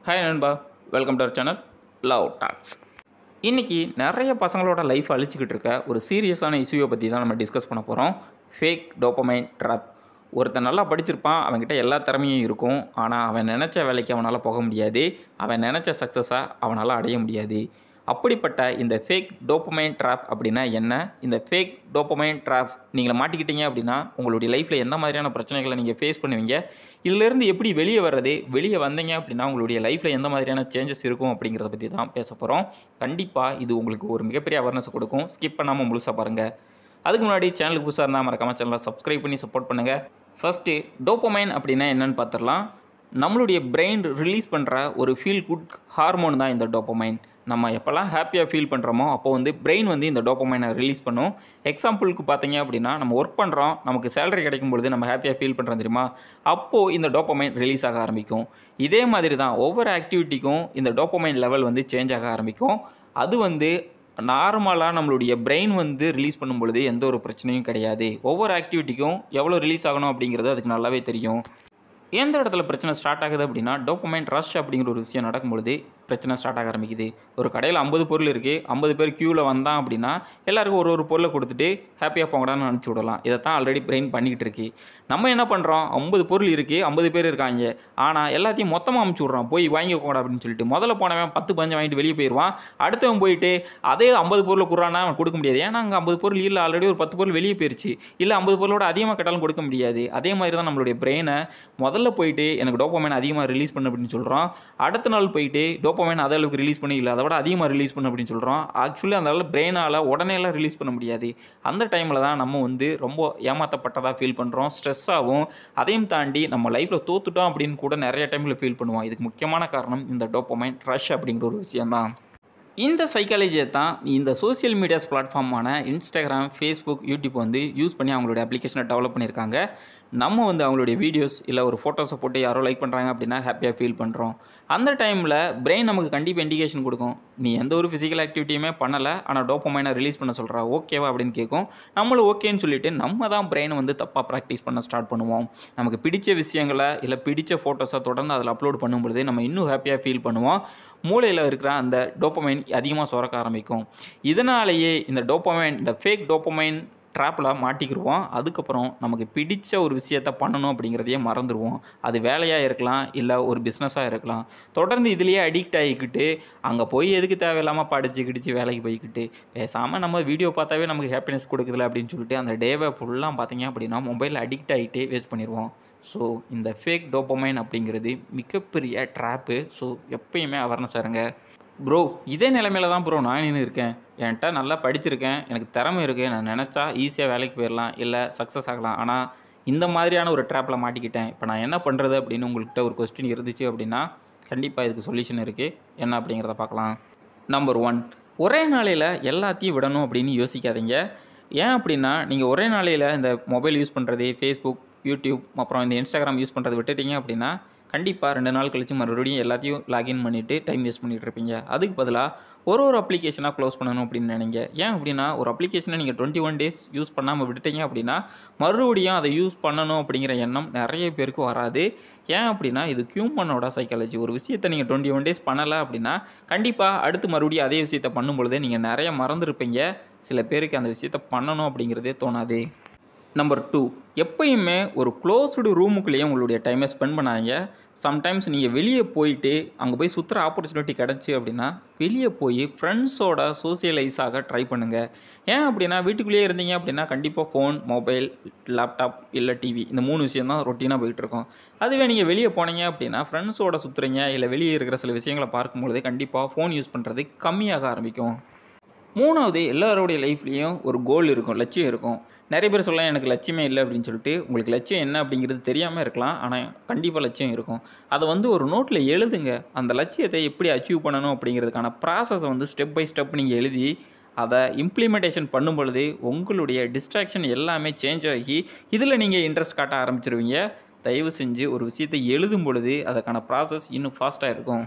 hi நண்பா welcome to our channel Love Talks இன்றைக்கி நிறைய பசங்களோட லைஃப் அழிச்சிக்கிட்டு இருக்க ஒரு சீரியஸான இஷ்யூவை பற்றி தான் நம்ம டிஸ்கஸ் பண்ண போகிறோம் ஃபேக் டோப்பமைன் ட்ராப் ஒருத்தன் நல்லா படிச்சிருப்பான் அவன்கிட்ட எல்லா திறமையும் இருக்கும் ஆனால் அவன் நினச்ச வேலைக்கு அவனால் போக முடியாது அவன் நினச்ச சக்ஸஸை அவனால் அடைய முடியாது அப்படிப்பட்ட இந்த ஃபேக் டோப்பமைன் ட்ராப் அப்படின்னா என்ன இந்த ஃபேக் டோப்பமைன் ட்ராப் நீங்கள் மாட்டிக்கிட்டீங்க அப்படின்னா உங்களுடைய லைஃப்பில் எந்த மாதிரியான பிரச்சனைகளை நீங்கள் ஃபேஸ் பண்ணுவீங்க இதிலேருந்து எப்படி வெளியே வர்றது வெளியே வந்தீங்க அப்படின்னா உங்களுடைய லைஃப்பில் எந்த மாதிரியான சேஞ்சஸ் இருக்கும் அப்படிங்கிறத பற்றி தான் பேச போகிறோம் கண்டிப்பாக இது உங்களுக்கு ஒரு மிகப்பெரிய அவேர்னஸ் கொடுக்கும் ஸ்கிப் பண்ணாமல் முழுசாக பாருங்கள் அதுக்கு முன்னாடி சேனலுக்கு புதுசாக இருந்தால் மறக்காம சேனலை சப்ஸ்கிரைப் பண்ணி சப்போர்ட் பண்ணுங்கள் ஃபஸ்ட்டு டோப்பமைன் அப்படின்னா என்னன்னு பார்த்துடலாம் நம்மளுடைய பிரெயின் ரிலீஸ் பண்ணுற ஒரு ஃபீல் குட் ஹார்மோன் தான் இந்த டோப்பமைன் நம்ம எப்போல்லாம் ஹாப்பியாக ஃபீல் பண்ணுறோமோ அப்போ வந்து பிரெயின் வந்து இந்த டோப்பமைனை ரிலீஸ் பண்ணும் எக்ஸாம்பிளுக்கு பார்த்தீங்க அப்படின்னா நம்ம ஒர்க் பண்ணுறோம் நமக்கு சேலரி கிடைக்கும் பொழுது நம்ம ஹாப்பியாக ஃபீல் பண்ணுறோம் தெரியுமா அப்போது இந்த டோப்பமைன் ரிலீஸ் ஆக ஆரம்பிக்கும் இதே மாதிரி தான் ஒவ்வொரு ஆக்டிவிட்டிக்கும் இந்த டோப்பமைன் லெவல் வந்து சேஞ்ச் ஆக ஆரம்பிக்கும் அது வந்து நார்மலாக நம்மளுடைய பிரெயின் வந்து ரிலீஸ் பண்ணும் பொழுது எந்த ஒரு பிரச்சனையும் கிடையாது ஒவ்வொரு ஆக்டிவிட்டிக்கும் எவ்வளோ ரிலீஸ் ஆகணும் அப்படிங்கிறது அதுக்கு நல்லாவே தெரியும் எந்த இடத்துல பிரச்சனை ஸ்டார்ட் ஆகுது அப்படின்னா டோப்பமைன் ரஷ் அப்படிங்கிற ஒரு விஷயம் நடக்கும்பொழுது பிரச்சனை ஸ்டார்ட் ஆக ஆரம்பிக்குது ஒரு கடையில் ஐம்பது பொருள் இருக்குது ஐம்பது பேர் க்யூவில் வந்தான் அப்படின்னா எல்லாருக்கும் ஒரு ஒரு பொருளை கொடுத்துட்டு ஹாப்பியாக போங்கடான்னு அனுப்பிச்சி விடலாம் இதை தான் ஆல்ரெடி பிரெயின் பண்ணிக்கிட்டு இருக்கு நம்ம என்ன பண்ணுறோம் ஐம்பது பொருள் இருக்குது ஐம்பது பேர் இருக்காங்க ஆனால் எல்லாத்தையும் மொத்தமாக அனுப்பிச்சி விட்றோம் போய் வாங்கிக்கோங்கடா அப்படின்னு சொல்லிட்டு முதல்ல போனவன் பத்து பஞ்சம் வாங்கிட்டு வெளியே போயிடுவான் அடுத்தவன் போயிட்டு அதே ஐம்பது பொருளை கொடுறானா அவன் கொடுக்க முடியாது ஏன்னா அங்கே ஐம்பது பொருள் இல்லை ஆல்ரெடி ஒரு பத்து பொருள் வெளியே போயிருச்சு இல்லை ஐம்பது பொருளோட அதிகமாக கேட்டாலும் கொடுக்க முடியாது அதே மாதிரி தான் நம்மளுடைய பிரெயினை முதல்ல போயிட்டு எனக்கு டோப்பமைன் அதிகமாக ரிலீஸ் பண்ணு அப்படின்னு சொல்கிறோம் அடுத்த நாள் போயிட்டு டோப்பமைன் அதே அளவுக்கு ரிலீஸ் பண்ணி இல்லை அதை விட அதிகமாக ரிலீஸ் பண்ணு அப்படின்னு சொல்கிறோம் ஆக்சுவலி அந்த அளவு பிரெயினால் உடனேலாம் ரிலீஸ் பண்ண முடியாது அந்த டைமில் தான் நம்ம வந்து ரொம்ப ஏமாற்றப்பட்டதாக ஃபீல் பண்ணுறோம் ஸ்ட்ரெஸ்ஸாகவும் அதையும் தாண்டி நம்ம லைஃப்பில் தோத்துட்டோம் அப்படின்னு கூட நிறைய டைமில் ஃபீல் பண்ணுவோம் இதுக்கு முக்கியமான காரணம் இந்த டோப்பமைன் ரஷ் அப்படிங்கிற ஒரு விஷயம்தான் இந்த சைக்காலஜியை தான் இந்த சோஷியல் மீடியாஸ் பிளாட்ஃபார்மான இன்ஸ்டாகிராம் ஃபேஸ்புக் யூடியூப் வந்து யூஸ் பண்ணி அவங்களுடைய அப்ளிகேஷனை டெவலப் பண்ணியிருக்காங்க நம்ம வந்து அவங்களுடைய வீடியோஸ் இல்லை ஒரு ஃபோட்டோஸை போட்டு யாரோ லைக் பண்ணுறாங்க அப்படின்னா ஹாப்பியாக ஃபீல் பண்ணுறோம் அந்த டைமில் பிரெயின் நமக்கு கண்டிப்பாக இண்டிகேஷன் கொடுக்கும் நீ எந்த ஒரு ஃபிசிக்கல் ஆக்டிவிட்டியுமே பண்ணலை ஆனால் டோப்பமைனை ரிலீஸ் பண்ண சொல்கிறா ஓகேவா அப்படின்னு கேட்கும் நம்மளும் ஓகேன்னு சொல்லிட்டு நம்ம தான் பிரெயினை வந்து தப்பாக ப்ராக்டிஸ் பண்ண ஸ்டார்ட் பண்ணுவோம் நமக்கு பிடிச்ச விஷயங்களை இல்லை பிடிச்ச ஃபோட்டோஸை தொடர்ந்து அதில் அப்லோட் பண்ணும்பொழுது நம்ம இன்னும் ஹாப்பியாக ஃபீல் பண்ணுவோம் மூளையில் இருக்கிற அந்த டோப்பமைன் அதிகமாக சுரக்க ஆரம்பிக்கும் இதனாலேயே இந்த டோப்பமைன் இந்த ஃபேக் டோப்பமைன் ட்ராப்பில் மாட்டிக்கிடுவோம் அதுக்கப்புறம் நமக்கு பிடிச்ச ஒரு விஷயத்த பண்ணணும் அப்படிங்கிறதையே மறந்துடுவோம் அது வேலையாக இருக்கலாம் இல்லை ஒரு பிஸ்னஸாக இருக்கலாம் தொடர்ந்து இதுலேயே அடிக்ட் ஆகிக்கிட்டு அங்கே போய் எதுக்கு தேவையில்லாமல் படித்து கிடிச்சு வேலைக்கு போய்க்கிட்டு பேசாமல் நம்ம வீடியோ பார்த்தாவே நமக்கு ஹாப்பினஸ் கொடுக்குதுல அப்படின்னு சொல்லிட்டு அந்த டேவை ஃபுல்லாக பார்த்தீங்க அப்படின்னா மொபைலில் அடிக்ட் ஆகிட்டே வேஸ்ட் பண்ணிடுவோம் ஸோ இந்த ஃபேக் டோப்பமைன் அப்படிங்கிறது மிகப்பெரிய ட்ராப்பு ஸோ எப்பயுமே அவேர்னஸ் இருங்க ப்ரோ இதே நிலைமையில தான் ப்ரோ நான் நின்று இருக்கேன் என்கிட்ட நல்லா படிச்சிருக்கேன் எனக்கு திறமை இருக்குது நான் நினச்சா ஈஸியாக வேலைக்கு போயிடலாம் இல்லை சக்ஸஸ் ஆகலாம் ஆனால் இந்த மாதிரியான ஒரு ட்ராப்பில் மாட்டிக்கிட்டேன் இப்போ நான் என்ன பண்ணுறது அப்படின்னு உங்கள்கிட்ட ஒரு கொஸ்டின் இருந்துச்சு அப்படின்னா கண்டிப்பாக இதுக்கு சொல்யூஷன் இருக்குது என்ன அப்படிங்கிறத பார்க்கலாம் நம்பர் ஒன் ஒரே நாளையில் எல்லாத்தையும் விடணும் அப்படின்னு யோசிக்காதீங்க ஏன் அப்படின்னா நீங்கள் ஒரே நாளையில் இந்த மொபைல் யூஸ் பண்ணுறது ஃபேஸ்புக் யூடியூப் அப்புறம் இந்த இன்ஸ்டாகிராம் யூஸ் பண்ணுறது விட்டுட்டீங்க அப்படின்னா கண்டிப்பாக ரெண்டு நாள் கழித்து மறுபடியும் எல்லாத்தையும் லாகின் பண்ணிவிட்டு டைம் வேஸ்ட் பண்ணிகிட்டு இருப்பீங்க அதுக்கு பதிலாக ஒரு ஒரு அப்ளிகேஷனாக க்ளோஸ் பண்ணணும் அப்படின்னு நினைங்க ஏன் அப்படின்னா ஒரு அப்ளிகேஷனை நீங்கள் டுவெண்ட்டி ஒன் டேஸ் யூஸ் பண்ணாமல் விட்டுட்டீங்க அப்படின்னா மறுபடியும் அதை யூஸ் பண்ணணும் அப்படிங்கிற எண்ணம் நிறைய பேருக்கு வராது ஏன் அப்படின்னா இது ஹியூமனோட சைக்காலஜி ஒரு விஷயத்தை நீங்கள் டுவெண்ட்டி ஒன் டேஸ் பண்ணலை அப்படின்னா கண்டிப்பாக அடுத்து மறுபடியும் அதே விஷயத்தை பண்ணும்பொழுது நீங்கள் நிறைய மறந்துருப்பீங்க சில பேருக்கு அந்த விஷயத்தை பண்ணணும் அப்படிங்கிறதே தோணாது நம்பர் டூ எப்பயுமே ஒரு க்ளோஸ்டு ரூமுக்குள்ளேயே உங்களுடைய டைமை ஸ்பெண்ட் பண்ணாங்க சம்டைம்ஸ் நீங்கள் வெளியே போயிட்டு அங்கே போய் சுற்றுற ஆப்பர்ச்சுனிட்டி கிடச்சி அப்படின்னா வெளியே போய் ஃப்ரெண்ட்ஸோட சோசியலைஸ் ஆக ட்ரை பண்ணுங்கள் ஏன் அப்படின்னா வீட்டுக்குள்ளேயே இருந்தீங்க அப்படின்னா கண்டிப்பாக ஃபோன் மொபைல் லேப்டாப் இல்லை டிவி இந்த மூணு விஷயம் தான் ரொட்டீனாக போயிட்டுருக்கோம் அதுவே நீங்கள் வெளியே போனீங்க அப்படின்னா ஃப்ரெண்ட்ஸோட சுற்றுறீங்க இல்லை வெளியே இருக்கிற சில விஷயங்களை பார்க்கும்பொழுது கண்டிப்பாக ஃபோன் யூஸ் பண்ணுறது கம்மியாக ஆரம்பிக்கும் மூணாவது எல்லாரோடைய லைஃப்லேயும் ஒரு கோல் இருக்கும் லட்சியம் இருக்கும் நிறைய பேர் சொல்லலாம் எனக்கு லட்சியமே இல்லை அப்படின்னு சொல்லிட்டு உங்களுக்கு லட்சியம் என்ன அப்படிங்கிறது தெரியாமல் இருக்கலாம் ஆனால் கண்டிப்பாக லட்சியம் இருக்கும் அதை வந்து ஒரு நோட்டில் எழுதுங்க அந்த லட்சியத்தை எப்படி அச்சீவ் பண்ணணும் அப்படிங்கிறதுக்கான ப்ராசஸை வந்து ஸ்டெப் பை ஸ்டெப் நீங்கள் எழுதி அதை இம்ப்ளிமெண்டேஷன் பண்ணும் பொழுது உங்களுடைய டிஸ்ட்ராக்ஷன் எல்லாமே சேஞ்ச் ஆகி இதில் நீங்கள் இன்ட்ரெஸ்ட் காட்ட ஆரம்பிச்சிருவீங்க தயவு செஞ்சு ஒரு விஷயத்தை எழுதும் பொழுது அதுக்கான ப்ராசஸ் இன்னும் ஃபாஸ்ட்டாக இருக்கும்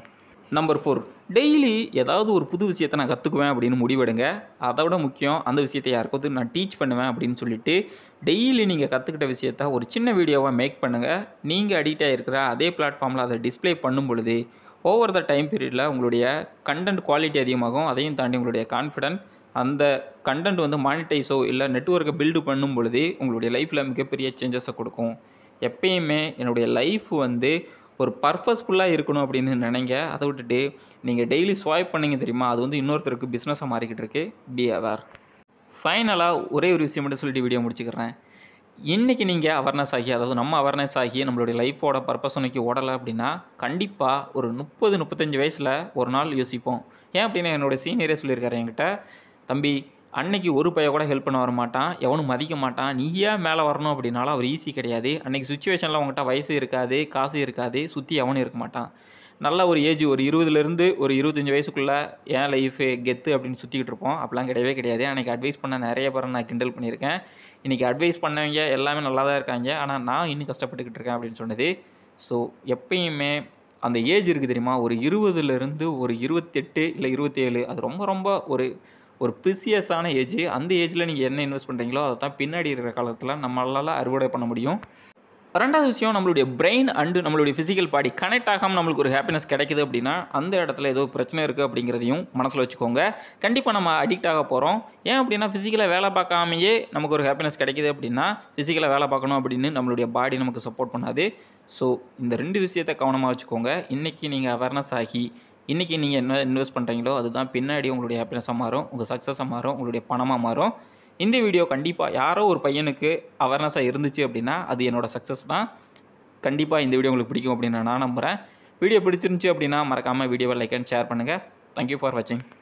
நம்பர் ஃபோர் டெய்லி ஏதாவது ஒரு புது விஷயத்தை நான் கற்றுக்குவேன் அப்படின்னு முடிவெடுங்க அதை விட முக்கியம் அந்த விஷயத்தை யாருக்காவது நான் டீச் பண்ணுவேன் அப்படின்னு சொல்லிட்டு டெய்லி நீங்கள் கற்றுக்கிட்ட விஷயத்த ஒரு சின்ன வீடியோவாக மேக் பண்ணுங்கள் நீங்கள் அடிக்ட் ஆகிருக்கிற அதே பிளாட்ஃபார்மில் அதை டிஸ்ப்ளே பண்ணும் பொழுது ஓவர் த டைம் பீரியடில் உங்களுடைய கண்டென்ட் குவாலிட்டி அதிகமாகும் அதையும் தாண்டி உங்களுடைய கான்ஃபிடென்ட் அந்த கண்டென்ட் வந்து மானிட்டைஸோ இல்லை நெட்ஒர்க்கை பில்டு பண்ணும் பொழுது உங்களுடைய லைஃப்பில் மிகப்பெரிய சேஞ்சஸை கொடுக்கும் எப்பயுமே என்னுடைய லைஃப் வந்து ஒரு பர்பஸ்ஃபுல்லாக இருக்கணும் அப்படின்னு நினைங்க அதை விட்டுட்டு நீங்கள் டெய்லி ஸ்வைப் பண்ணீங்க தெரியுமா அது வந்து இன்னொருத்தருக்கு பிஸ்னஸாக மாறிக்கிட்டு இருக்கு பி அவேர் ஃபைனலாக ஒரே ஒரு விஷயம் மட்டும் சொல்லிட்டு வீடியோ முடிச்சுக்கிறேன் இன்றைக்கி நீங்கள் அவேர்னஸ் ஆகி அதாவது நம்ம அவேர்னஸ் ஆகி நம்மளுடைய லைஃபோட பர்பஸ் நோக்கி ஓடலை அப்படின்னா கண்டிப்பாக ஒரு முப்பது முப்பத்தஞ்சு வயசில் ஒரு நாள் யோசிப்போம் ஏன் அப்படின்னா என்னோட சீனியரே சொல்லியிருக்காரு என்கிட்ட தம்பி அன்னைக்கு ஒரு பைய கூட ஹெல்ப் பண்ண வர மாட்டான் எவனும் மதிக்க மாட்டான் நீ ஏன் மேலே வரணும் அப்படின்னாலும் அவர் ஈஸி கிடையாது அன்றைக்கி சுச்சுவேஷனில் அவங்ககிட்ட வயசு இருக்காது காசு இருக்காது சுற்றி அவனும் இருக்க மாட்டான் நல்ல ஒரு ஏஜ் ஒரு இருபதுலேருந்து ஒரு இருபத்தஞ்சி வயசுக்குள்ளே ஏன் லைஃபு கெத்து அப்படின்னு சுற்றிக்கிட்டு இருப்போம் அப்படிலாம் கிடையவே கிடையாது அன்றைக்கி அட்வைஸ் பண்ண நிறைய பேரை நான் கிண்டல் பண்ணியிருக்கேன் இன்றைக்கி அட்வைஸ் பண்ணவங்க எல்லாமே நல்லா தான் இருக்காங்க ஆனால் நான் இன்னும் கஷ்டப்பட்டுக்கிட்டு இருக்கேன் அப்படின்னு சொன்னது ஸோ எப்பயுமே அந்த ஏஜ் இருக்குது தெரியுமா ஒரு இருபதுலேருந்து ஒரு இருபத்தெட்டு இல்லை இருபத்தேழு அது ரொம்ப ரொம்ப ஒரு ஒரு ப்ரிசியஸான ஏஜ் அந்த ஏஜில் நீங்கள் என்ன இன்வெஸ்ட் பண்ணுறீங்களோ அதை தான் பின்னாடி இருக்கிற காலத்தில் நம்மளால் அறுவடை பண்ண முடியும் ரெண்டாவது விஷயம் நம்மளுடைய பிரெயின் அண்டு நம்மளுடைய ஃபிசிக்கல் பாடி கனெக்ட் ஆகாமல் நம்மளுக்கு ஒரு ஹாப்பினஸ் கிடைக்குது அப்படின்னா அந்த இடத்துல ஏதோ பிரச்சனை இருக்குது அப்படிங்கிறதையும் மனசில் வச்சுக்கோங்க கண்டிப்பாக நம்ம அடிக்ட் ஆக போகிறோம் ஏன் அப்படின்னா ஃபிசிக்கலாக வேலை பார்க்காமையே நமக்கு ஒரு ஹாப்பினஸ் கிடைக்குது அப்படின்னா ஃபிசிக்கலாக வேலை பார்க்கணும் அப்படின்னு நம்மளுடைய பாடி நமக்கு சப்போர்ட் பண்ணாது ஸோ இந்த ரெண்டு விஷயத்தை கவனமாக வச்சுக்கோங்க இன்றைக்கி நீங்கள் அவேர்னஸ் ஆகி இன்றைக்கி நீங்கள் என்ன இன்வெஸ்ட் பண்ணுறீங்களோ அதுதான் பின்னாடி உங்களுடைய ஹாப்பினஸாக மாறும் உங்கள் சக்ஸஸாக மாறும் உங்களுடைய பணமாக மாறும் இந்த வீடியோ கண்டிப்பாக யாரோ ஒரு பையனுக்கு அவேர்னஸாக இருந்துச்சு அப்படின்னா அது என்னோடய சக்ஸஸ் தான் கண்டிப்பாக இந்த வீடியோ உங்களுக்கு பிடிக்கும் அப்படின்னு நான் நம்புகிறேன் வீடியோ பிடிச்சிருந்துச்சி அப்படின்னா மறக்காமல் வீடியோவை லைக் அண்ட் ஷேர் பண்ணுங்கள் தேங்க்யூ ஃபார் வாட்சிங்